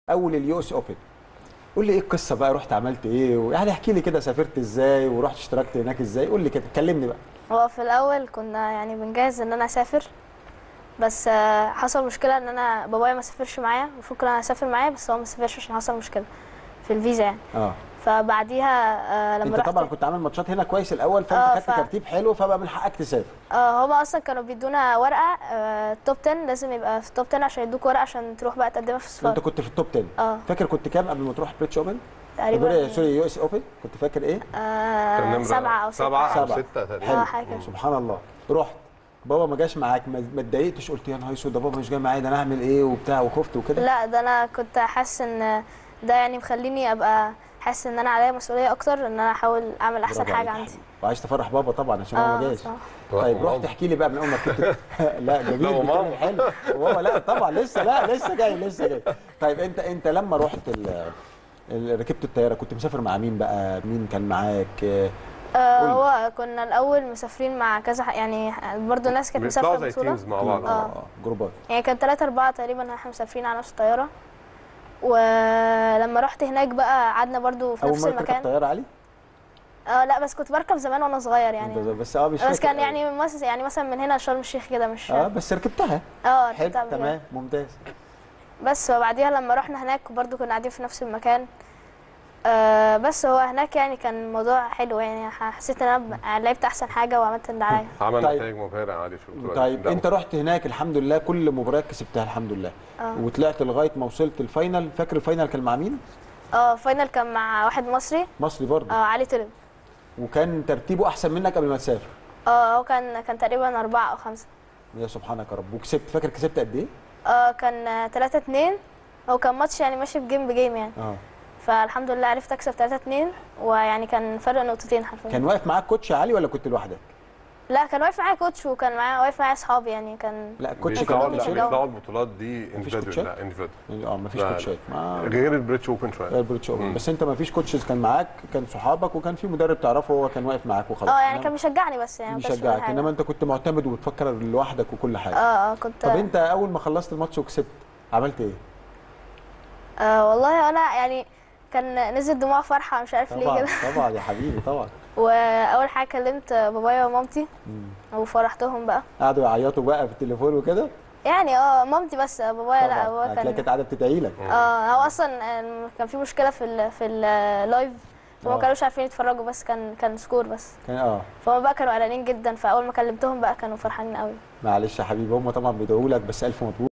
اول اليو اس اوبن قول لي ايه القصه بقى رحت عملت ايه يعني احكي لي كده سافرت ازاي ورحت اشتركت هناك ازاي قول لي كده كلمني بقى هو في الاول كنا يعني بنجهز ان انا اسافر بس آه، حصل مشكله ان انا بابايا ما سافرش معايا المفروض كان اسافر معايا بس هو ما سافرش عشان حصل مشكله في الفيزا يعني اه فبعديها آه، لما انت رحت طبعا كنت عامل ماتشات هنا كويس الاول فانت آه، خدت ف- ترتيب حلو فبقى من حقك تسافر اه هما اصلا كانوا بيدونا ورقه آه، توب 10 لازم يبقى في توب 10 عشان يدوك ورقه عشان تروح بقى تقدمها في انت السفاره كنت في التوب 10 اه فاكر كنت كام قبل ما تروح بريتش اوبن تقريبا سوري يو اس اوبن كنت فاكر ايه كان آه نمرة سبعه او سته سبعة أو سبعة. ستة تقريبا حلو اه حاجه كده. سبحان الله رحت بابا ما جاش معاك ما ما اتضايقتش قلت يا نهار اسود ده بابا مش جاي معايا ده انا اعمل ايه وبتاع وخفت وكده لا ده انا كنت حاسس ان ده يعني مخليني ابقى حاسس ان انا عليا مسؤوليه اكتر ان انا احاول اعمل احسن برافو حاجه عليك. عندي وعايز تفرح بابا طبعا عشان هو ما اه جاش بصراحة. طيب وماما. رحت احكي لي بقى من اول ما ركبت لا جميل لا، وماما. بتتكلم حلو وماما لا طبعا لسه لا لسه جاي لسه جاي طيب انت انت لما رحت ال- ال- ركبت الطياره كنت مسافر مع مين بقى مين كان معاك آه، آه قولي. هو كنا الاول مسافرين مع كذا ح- يعني برضو ناس كانت مسافره بيطلعوا زي بطوله تيمز مع بعض اه اه جروبات يعني كان ثلاثة أربعة تقريبا احنا مسافرين على نفس الطيارة ولما رحت هناك بقى قعدنا برضو في اول نفس مره تركب المكان طياره علي اه لا بس كنت بركب زمان وانا صغير يعني انت بس اه مش بس فاكر كان أوي. يعني مثلا يعني مثلا من هنا لشرم الشيخ كده مش اه بس ركبتها اه حلو ركبت قبل كده. تمام ممتاز بس وبعديها لما رحنا هناك برضو كنا قاعدين في نفس المكان آه بس هو هناك يعني كان الموضوع حلو يعني حسيت ان انا ب- لعبت احسن حاجه وعملت اللي عليا عمل طيب. نتائج مبهرة عالي في البطولة طيب دي. انت رحت هناك الحمد لله كل مباريات كسبتها الحمد لله اه وطلعت لغايه ما وصلت الفاينل فاكر الفاينل كان مع مين اه فاينل كان مع واحد مصري مصري برضه اه علي طلب وكان ترتيبه احسن منك قبل ما تسافر اه هو كان كان تقريبا أربعة أو خمسة يا سبحانك يا رب وكسبت فاكر كسبت قد ايه اه كان 3 2 هو كان ماتش يعني ماشي بجيم بجيم يعني اه فالحمد لله عرفت اكسب 3 2 ويعني كان فرق نقطتين حرفيا كان واقف معاك كوتش عالي ولا كنت لوحدك لا كان واقف معايا كوتش وكان معايا واقف معايا اصحابي يعني كان لا الكوتش بيطلعوا كان مش بيشيل الجو. بيطلعوا البطولات دي كوتشات؟ individual لا individual اه مفيش لا، لا. كوتشات ما غير البريتش اوبن شويه غير بريتش اوبن مم. بس انت ما فيش كوتشز كان معاك كان صحابك وكان في مدرب تعرفه هو كان واقف معاك وخلاص اه يعني إنما- كان بيشجعني بس يعني ما كانش بيقول بيشجعك حاجة. انما انت كنت معتمد وبتفكر لوحدك وكل حاجه اه اه كنت طب انت اول ما خلصت الماتش وكسبت عملت ايه آه والله انا يعني كان نزل دموع فرحه مش عارف ليه طبعا كده طبعا يا حبيبي طبعا واول حاجه كلمت بابايا ومامتي مم. وفرحتهم بقى قعدوا يعيطوا بقى في التليفون وكده يعني اه مامتي بس بابايا لا طبعاً. هو هتلاقي كان كانت قاعده بتدعي لك اه هو اصلا آه، كان في مشكله في ال في اللايف فما آه. كانوش عارفين يتفرجوا بس كان كان سكور بس كان اه فهم بقى كانوا قلقانين جدا فاول ما كلمتهم بقى كانوا فرحانين قوي معلش يا حبيبي هم طبعا بيدعوا لك بس الف مبروك